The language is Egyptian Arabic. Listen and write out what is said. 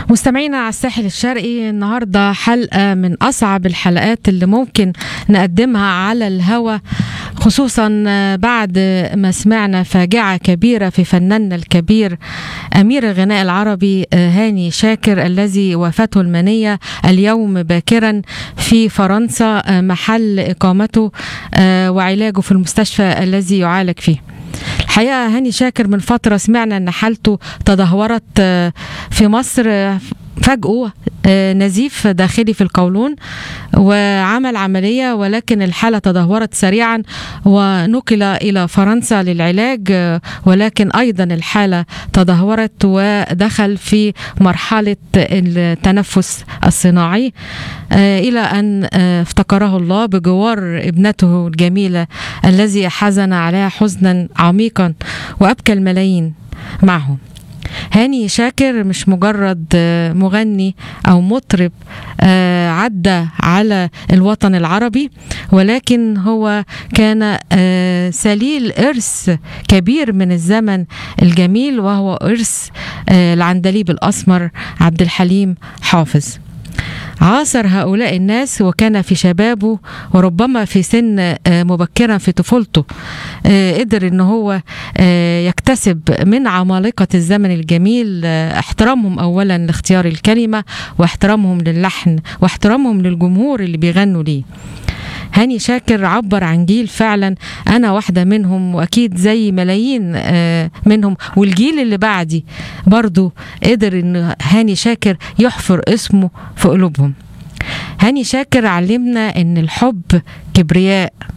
مستمعينا على الساحل الشرقي النهارده حلقه من اصعب الحلقات اللي ممكن نقدمها على الهوا خصوصا بعد ما سمعنا فاجعه كبيره في فناننا الكبير امير الغناء العربي هاني شاكر الذي وافته المنيه اليوم باكرا في فرنسا محل اقامته وعلاجه في المستشفى الذي يعالج فيه الحقيقه هاني شاكر من فتره سمعنا ان حالته تدهورت في مصر فجأة نزيف داخلي في القولون وعمل عملية ولكن الحالة تدهورت سريعا ونقل إلى فرنسا للعلاج ولكن أيضا الحالة تدهورت ودخل في مرحلة التنفس الصناعي إلى أن افتكره الله بجوار ابنته الجميلة الذي حزن عليها حزنا عميقا وأبكى الملايين معه هاني شاكر مش مجرد مغني او مطرب عدى على الوطن العربي ولكن هو كان سليل ارث كبير من الزمن الجميل وهو ارث العندليب الاسمر عبد الحليم حافظ عاصر هؤلاء الناس وكان في شبابه وربما في سن مبكرا في طفولته قدر ان هو يكتسب من عمالقة الزمن الجميل احترامهم اولا لاختيار الكلمة واحترامهم للحن واحترامهم للجمهور اللي بيغنوا ليه هاني شاكر عبر عن جيل فعلا انا واحده منهم واكيد زي ملايين منهم والجيل اللي بعدي برضو قدر ان هاني شاكر يحفر اسمه في قلوبهم هاني شاكر علمنا ان الحب كبرياء